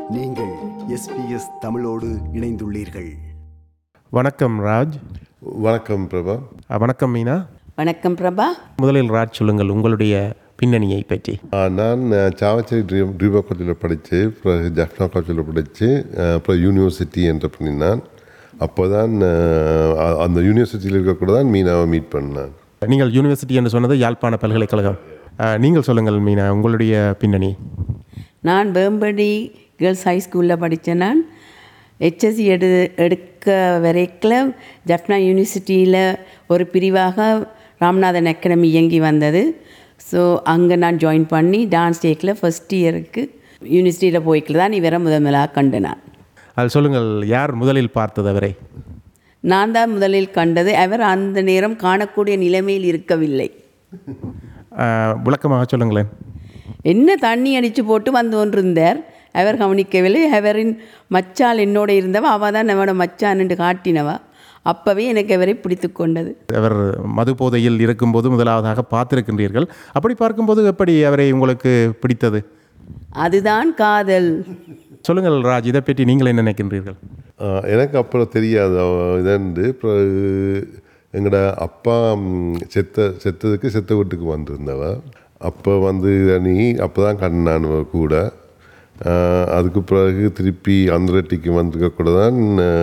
நீங்கள் எஸ்பிஎஸ் தமிழோடு இணைந்துள்ளீர்கள் வணக்கம் ராஜ் வணக்கம் பிரபா அ, வணக்கம் மீனா வணக்கம் பிரபா முதலில் ராஜ் சொல்லுங்கள் உங்களுடைய பின்னணியை பற்றி ஆ, நான் அஹ், சாவச்சேரி ட்ரீ ட்ரீபா காலேஜில் படித்து அப்புறம் ஜஃப்னா காலேஜில் படித்து அப்புறம் யூனிவர்சிட்டி என்டர் பண்ணினான் அப்போ தான் அந்த யூனிவர்சிட்டியில் இருக்கக்கூட தான் மீனாவை மீட் பண்ணேன் நீங்கள் யூனிவர்சிட்டி என்று சொன்னது யாழ்ப்பாண பல்கலைக்கழகம் அ, நீங்கள் சொல்லுங்கள் மீனா உங்களுடைய பின்னணி நான் வேம்படி கேர்ள்ஸ் ஹை ஸ்கூலில் படித்தேன் நான் ஹெச்எஸ்சி எடு எடுக்க வரைக்கும் ஜப்னா யூனிவர்சிட்டியில் ஒரு பிரிவாக ராமநாதன் அகாடமி இயங்கி வந்தது ஸோ அங்கே நான் ஜாயின் பண்ணி டான்ஸ் டேக்கில் ஃபஸ்ட் இயருக்கு யூனிவர்சிட்டியில் போய்க்கில் தான் இவரை முதல் முதலாக கண்டு நான் அது சொல்லுங்கள் யார் முதலில் பார்த்தது அவரை நான் தான் முதலில் கண்டது அவர் அந்த நேரம் காணக்கூடிய நிலைமையில் இருக்கவில்லை அ, விளக்கமாக சொல்லுங்களேன் என்ன தண்ணி அடித்து போட்டு வந்து கொண்டிருந்தார் அவர் கவனிக்கவில்லை அவரின் மச்சால் என்னோட இருந்தவ அவள் தான் அவனோட மச்சான்னு காட்டினவா அப்போவே எனக்கு அவரை பிடித்து கொண்டது அவர் மது போதையில் இருக்கும்போது முதலாவதாக பார்த்திருக்கின்றீர்கள் அப்படி பார்க்கும்போது எப்படி அவரை உங்களுக்கு பிடித்தது அதுதான் காதல் சொல்லுங்கள் ராஜ் இதை பற்றி நீங்கள் என்ன நினைக்கின்றீர்கள் ஆ, எனக்கு அப்புறம் தெரியாது அவ- இதண்டு அப்புறம் எங்களோட அப்பா ம், செத்த செத்ததுக்கு செத்த வீட்டுக்கு வந்திருந்தவ அப்போ வந்து நீ அப்போ தான் கண்ணான் இவ கூட ஆ, அதுக்கு பிறகு திருப்பி அந்தரட்டிக்கு வந்திருக்க கூட தான்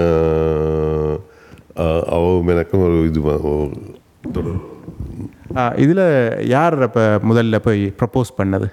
அவவும் எனக்கும் ஒரு இது வ- ஒரு தொடர்பு இதில் யார் அப்போ முதல்ல போய் ப்ரப்போஸ் பண்ணது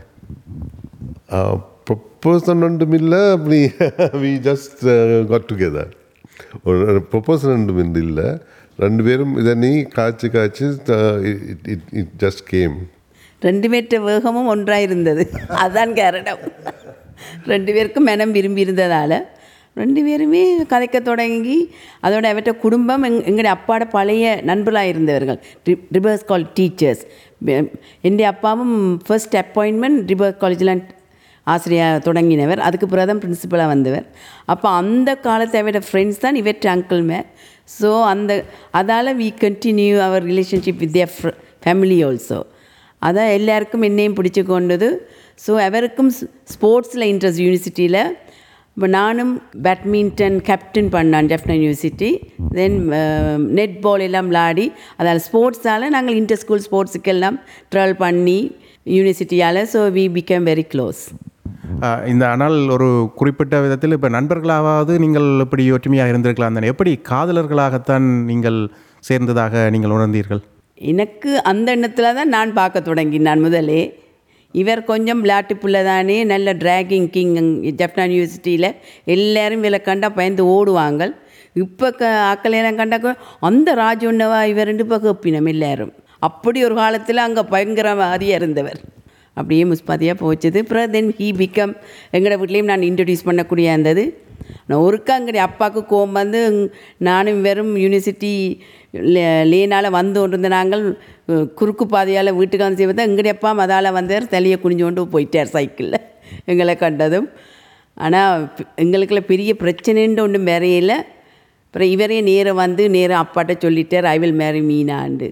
ப்ரொப்போசன் ஒன்றும் இல்லை அப்படி வி ஜஸ்ட் காட் டுகெதர் ஒரு ப்ரொப்போசன் ஒன்றும் இல்லை ரெண்டு பேரும் இதை நீ காய்ச்சி காய்ச்சி it it it just came ரெண்டு பேர்ட்ட வேகமும் ஒன்றாக இருந்தது அதான் காரணம் ரெண்டு பேருக்கும் மனம் விரும்பி இருந்ததால் ரெண்டு பேருமே கதைக்க தொடங்கி அதோட அவற்ற குடும்பம் எங் எங்களுடைய அப்பாட பழைய நண்பர்களாக இருந்தவர்கள் ரிவர்ஸ் காலேஜ் டீச்சர்ஸ் என்னுடைய அப்பாவும் ஃபர்ஸ்ட் அப்பாயின்மெண்ட் ரிவர்ஸ் காலேஜில் ஆசிரியர் தொடங்கினவர் அதுக்கு பிறகு தான் பிரின்சிபலாக வந்தவர் அப்போ அந்த காலத்தை அவரோட ஃப்ரெண்ட்ஸ் தான் இவற்ற அங்கிள் மே ஸோ அந்த அதால் we continue our relationship with their family also அதான் எல்லாருக்கும் என்னையும் பிடிச்சி கொண்டது ஸோ அவருக்கும் ஸ்போர்ட்ஸில் இன்ட்ரெஸ்ட் யூனிவர்சிட்டியில் இப்போ நானும் பேட்மிண்டன் கேப்டன் பண்ணான் Jaffna university then net ball எல்லாம் விளாடி அதால் ஸ்போர்ட்ஸால் நாங்கள் இன்டர் ஸ்கூல் ஸ்போர்ட்ஸுக்கெல்லாம் ட்ராவல் பண்ணி யூனிவர்சிட்டியால் so we become very close ah இந்த ஆனால் ஒரு குறிப்பிட்ட விதத்தில் இப்போ நண்பர்களாவது நீங்கள் இப்படி ஒற்றுமையாக இருந்திருக்கலாம் தானே எப்படி காதலர்களாகத்தான் நீங்கள் சேர்ந்ததாக நீங்கள் உணர்ந்தீர்கள் எனக்கு அந்த எண்ணத்தில் தான் நான் பார்க்க தொடங்கினான் முதலே இவர் கொஞ்சம் விளையாட்டு பிள்ளை தானே நல்ல டிராகிங் கிங் ஜப்னா யூனிவர்சிட்டியில் எல்லாரும் இவரை கண்டா பயந்து ஓடுவாங்க இப்போ க ஆக்களையெல்லாம் கண்டாக்க அந்த ராஜ் ஒன்னவா இவர் ரெண்டு பக்கம் ஒப்பினம் எல்லாரும் அப்படி ஒரு காலத்தில் அங்கே பயங்கரவாதியாக இருந்தவர் அப்படியே முஸ்பாதியாக போச்சுது அப்புறம் தென் ஹீ பிகம் எங்களோட வீட்லேயும் நான் இன்ட்ரடியூஸ் பண்ணக்கூடிய இருந்தது நான் ஒருக்கா எங்களுடைய அப்பாவுக்கு கோவம் வந்து ம், நானும் வெறும் யூனிவர்சிட்டி லேனால் வந்து கொண்டிருந்த நாங்கள் அஹ், குறுக்கு பாதையால் வீட்டுக்கு வந்து செய்வது எங்களுடைய அப்பா அதால் வந்தார் தலையை குனிஞ்சு கொண்டு போயிட்டார் சைக்கிளில் எங்களை கண்டதும் ஆனால் எங்களுக்குள்ள பெரிய பிரச்சனைன்னு ஒன்றும் வேறையில்லை அப்புறம் இவரே நேரம் வந்து நேரம் அப்பாட்ட சொல்லிட்டார் ஐ வில் மேரி மீனாண்டு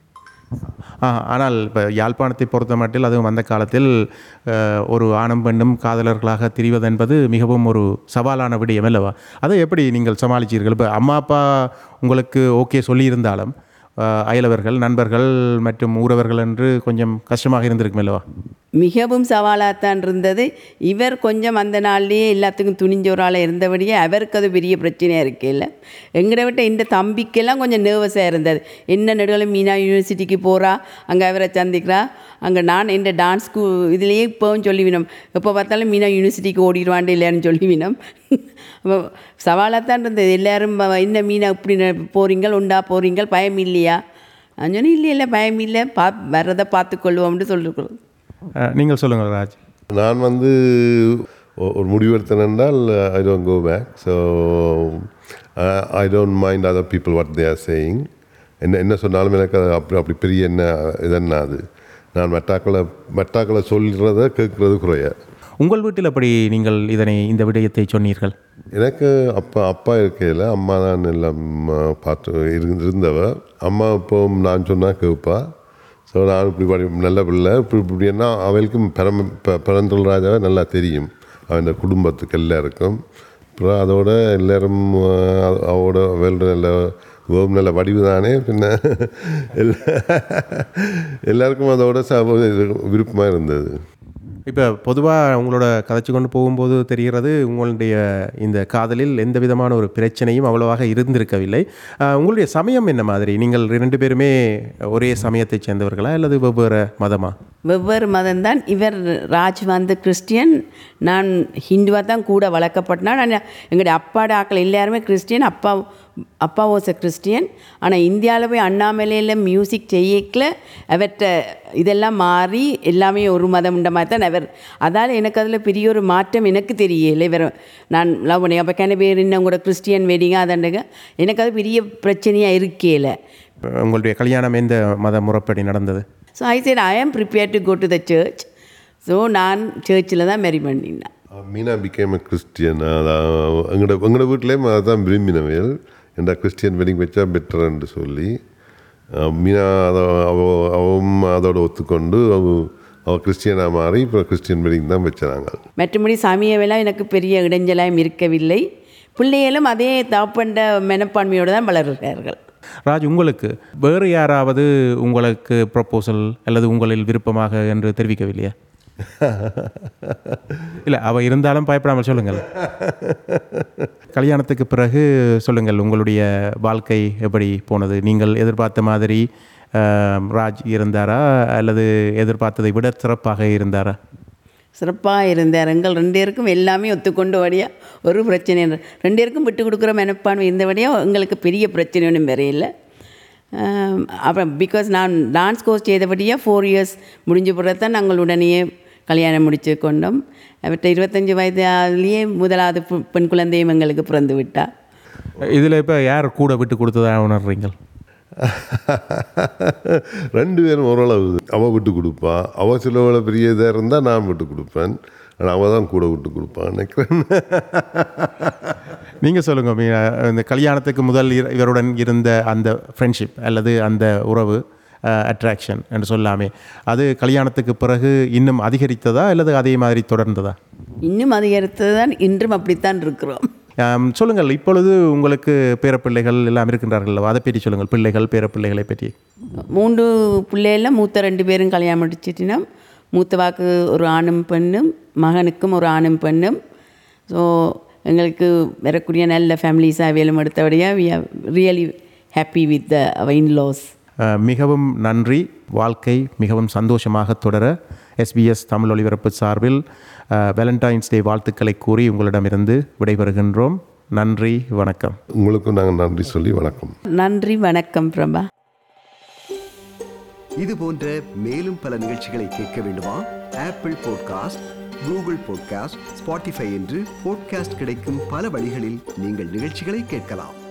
ஆ, ஆனால் இப்போ யாழ்ப்பாணத்தை பொறுத்த மட்டில் அதுவும் அந்த காலத்தில் அஹ், ஒரு ஆணும் பெண்ணும் காதலர்களாக திரிவது என்பது மிகவும் ஒரு சவாலான விடயம் அல்லவா அதை எப்படி நீங்கள் சமாளிச்சீர்கள் இப்போ அம்மா அப்பா உங்களுக்கு ஓகே சொல்லியிருந்தாலும் அஹ், அயலவர்கள் நண்பர்கள் மற்றும் ஊரவர்கள் என்று கொஞ்சம் கஷ்டமாக இருந்திருக்கும் அல்லவா மிகவும் சவாலாகத்தான் இருந்தது இவர் கொஞ்சம் அந்த நாள்லேயே எல்லாத்துக்கும் துணிஞ்ச ஒரு ஆளாக இருந்தபடியே அவருக்கு அது பெரிய பிரச்சனையாக இருக்கையில் எங்களை விட்ட இந்த தம்பிக்கெல்லாம் கொஞ்சம் நர்வஸாக இருந்தது என்ன நடுவில் மீனா யூனிவர்சிட்டிக்கு போகிறா அங்கே அவரை சந்திக்கிறா அங்கே நான் எந்த டான்ஸ் ஸ்கூ இதுலேயே இப்போவும் சொல்லிவினோம் எப்போ பார்த்தாலும் மீனா யூனிவர்சிட்டிக்கு ஓடிடுவாண்டு இல்லைன்னு சொல்லிவினோம் சவாலாகத்தான் இருந்தது எல்லாரும் ப- என்ன மீனா இப்படி போகிறீங்கள் உண்டா போகிறீங்கள் பயம் இல்லையா நான் சொன்னேன் இல்லை இல்லை பயம் இல்லை பா வர்றதை பார்த்துக்கொள்வோம்னு சொல்லிருக்கிறோம் அஹ், நீங்கள் சொல்லுங்கள் ராஜ் நான் வந்து ஒ- ஒரு முடிவெடுத்தேன் என்றால் I don't go back so I don't mind other people what they are saying என்ன என்ன சொன்னாலும் எனக்கு அது அப்படி அப்படி பெரிய என்ன இதென்ன அது நான் மெட்டாக்களை மெட்டாக்களை சொல்கிறத கேட்குறது குறைய உங்கள் வீட்டில் எப்படி நீங்கள் இதனை இந்த விடயத்தை சொன்னீர்கள் எனக்கு அப்பா அப்பா இருக்கையில் அம்மா தான் எல்லாம் ஆ, பார்த்து இருந்து இருந்தவ அம்மா இப்போ நான் சொன்னால் கேட்பா ஸோ நான் இப்படி படி நல்ல பிள்ளை இப்படி இப்படின்னா அவளுக்கும் பரம ப- பரந்தல் ராஜாவை நல்லா தெரியும் அவன் குடும்பத்துக்கு எல்லாருக்கும் அப்புறம் அதோட எல்லாரும் அஹ், அவரோட வேல்ற நல்ல ஓம் நல்ல வடிவு தானே பின்ன எல்லா எல்லாருக்கும் அதோட ச- விருப்பமாக இருந்தது இப்போ பொதுவாக உங்களோட கதைச்சு கொண்டு போகும்போது தெரிகிறது உங்களுடைய இந்த காதலில் எந்த விதமான ஒரு பிரச்சனையும் அவ்வளவாக இருந்திருக்கவில்லை ஆஹ், உங்களுடைய சமயம் என்ன மாதிரி நீங்கள் ரெண்டு பேருமே ஒரே சமயத்தைச் சேர்ந்தவர்களா அல்லது வெவ்வேறு மதமா வெவ்வேறு மதம்தான் இவர் ராஜ் வந்து கிறிஸ்டியன் நான் ஹிந்துவாக தான் கூட வளர்க்கப்பட்டேன் நான் எங்களுடைய அப்பாட ஆக்கள் எல்லாருமே கிறிஸ்டியன் அப்பா அப்பா வாஸ் அ கிறிஸ்டியன் ஆனால் இந்தியாவில் போய் அண்ணாமலையில் மியூசிக் செய்யக்கில் அவர்கிட்ட இதெல்லாம் மாறி எல்லாமே ஒரு மதம் உண்ட மாதிரி தான் அவர் அதால் எனக்கு அதில் பெரிய ஒரு மாற்றம் எனக்கு தெரியல இவர் நான் லவ் பண்ணி அப்போ கேன பேர் இன்னும் கூட கிறிஸ்டியன் வெடிங்க அதண்டுங்க எனக்கு அது பெரிய பிரச்சனையாக இருக்கேல உங்களுடைய கல்யாணம் எந்த மத முறைப்படி நடந்தது so I said I am prepared to go to the church so நான் சர்ச்சில் தான் மேரி பண்ணினேன் மீனா பிகேம் கிறிஸ்டியன் அதான் எங்களோட எங்களோட வீட்டிலேயும் அதான் விரும்பினவையல் என்ற கிறிஸ்டியன் வெட்டிங் வச்சா பெட்டர்ன்னு சொல்லி அஹ் மீனா அதை அவ அவவும் அதோட ஒத்துக்கொண்டு அவ அவள் கிறிஸ்டியனாக மாறி இப்போ கிறிஸ்டியன் வெட்டிங் தான் வச்சாங்க மற்றபடி சமயமெல்லாம் எனக்கு பெரிய இடைஞ்சலாயும் இருக்கவில்லை பிள்ளைகளும் அதே தாப்பண்ட மனப்பான்மையோடு தான் வளர்கிறார்கள் ராஜ் உங்களுக்கு வேறு யாராவது உங்களுக்கு ப்ரப்போசல் அல்லது உங்களில் விருப்பமாக என்று தெரிவிக்கவில்லையா இல்லை அவள் இருந்தாலும் பயப்படாமல் சொல்லுங்கள் கல்யாணத்துக்கு பிறகு சொல்லுங்கள் உங்களுடைய வாழ்க்கை எப்படி போனது நீங்கள் எதிர்பார்த்த மாதிரி ஆம், ராஜ் இருந்தாரா அல்லது எதிர்பார்த்ததை விட சிறப்பாக இருந்தாரா சிறப்பாக இருந்தார் எங்கள் ரெண்டு பேருக்கும் எல்லாமே ஒத்துக்கொண்டு வழியா ஒரு பிரச்சனை இல்லை. ரெண்டு பேருக்கும் விட்டு கொடுக்குற மனப்பான்மை இருந்தபடியாக எங்களுக்கு பெரிய பிரச்சனை ஒன்றும் வரையில்லை அப்புறம் பிகாஸ் நான் டான்ஸ் கோர்ஸ் செய்தபடியாக ஃபோர் இயர்ஸ் முடிஞ்ச பிறகு தான் நாங்கள் உடனேயே கல்யாணம் முடித்து கொண்டோம் அவர்கிட்ட இருபத்தஞ்சி வயதுலேயே முதலாவது பெ- பெண் குழந்தையும் எங்களுக்கு பிறந்து விட்டா இதில் இப்போ யார் கூட விட்டு கொடுத்ததா உணர்றீங்கள் ரெண்டு பேரும் ஓரளவு அவள் விட்டு கொடுப்பா அவள் சிலவள பெரிய இதாக இருந்தால் நான் விட்டு கொடுப்பேன் ஆனால் அவள் தான் கூட விட்டு கொடுப்பான் நினைக்கிறேன் நீங்கள் சொல்லுங்கள் மீனா இந்த கல்யாணத்துக்கு முதல் இர- இவருடன் இருந்த அந்த ஃப்ரெண்ட்ஷிப் அல்லது அந்த உறவு அட்ராக்ஷன் என்று சொல்லாமே அது கல்யாணத்துக்கு பிறகு இன்னும் அதிகரித்ததா அல்லது அதே மாதிரி தொடர்ந்ததா இன்னும் அதிகரித்தது தான் இன்றும் அப்படித்தான் இருக்கிறோம் ஆம், சொல்லுங்கள் இப்பொழுது உங்களுக்கு பேரப்பிள்ளைகள் எல்லாம் இருக்கின்றார்கள் அல்லவா? அதை பற்றி சொல்லுங்கள் பிள்ளைகள் பேரப்பிள்ளைகளை பற்றி மூன்று பிள்ளைகளில் மூத்த ரெண்டு பேரும் கல்யாணம் முடிச்சிட்டினோம் மூத்தவாக்கு ஒரு ஆணும் பெண்ணும் மகனுக்கும் ஒரு ஆணும் பெண்ணும் ஸோ எங்களுக்கு வரக்கூடிய நல்ல ஃபேமிலிஸாக வேலும் எடுத்தபடியாக we are really happy with the our in-laws ah, மிகவும் நன்றி வாழ்க்கை மிகவும் சந்தோஷமாக தொடர எஸ்பிஎஸ் தமிழ் ஒலிபரப்பு சார்பில் வேலண்டைன்ஸ் டே வாழ்த்துக்களை கூறி உங்களிடமிருந்து விடைபெறுகின்றோம் நன்றி வணக்கம் உங்களுக்கும் நாங்கள் நன்றி சொல்லி வணக்கம் நன்றி வணக்கம் பிரபா இது போன்ற மேலும் பல நிகழ்ச்சிகளை கேட்க வேண்டுமா Apple podcast Google podcast Spotify என்று பாட்காஸ்ட் கிடைக்கும் பல வழிகளில் நீங்கள் நிகழ்ச்சிகளை கேட்கலாம்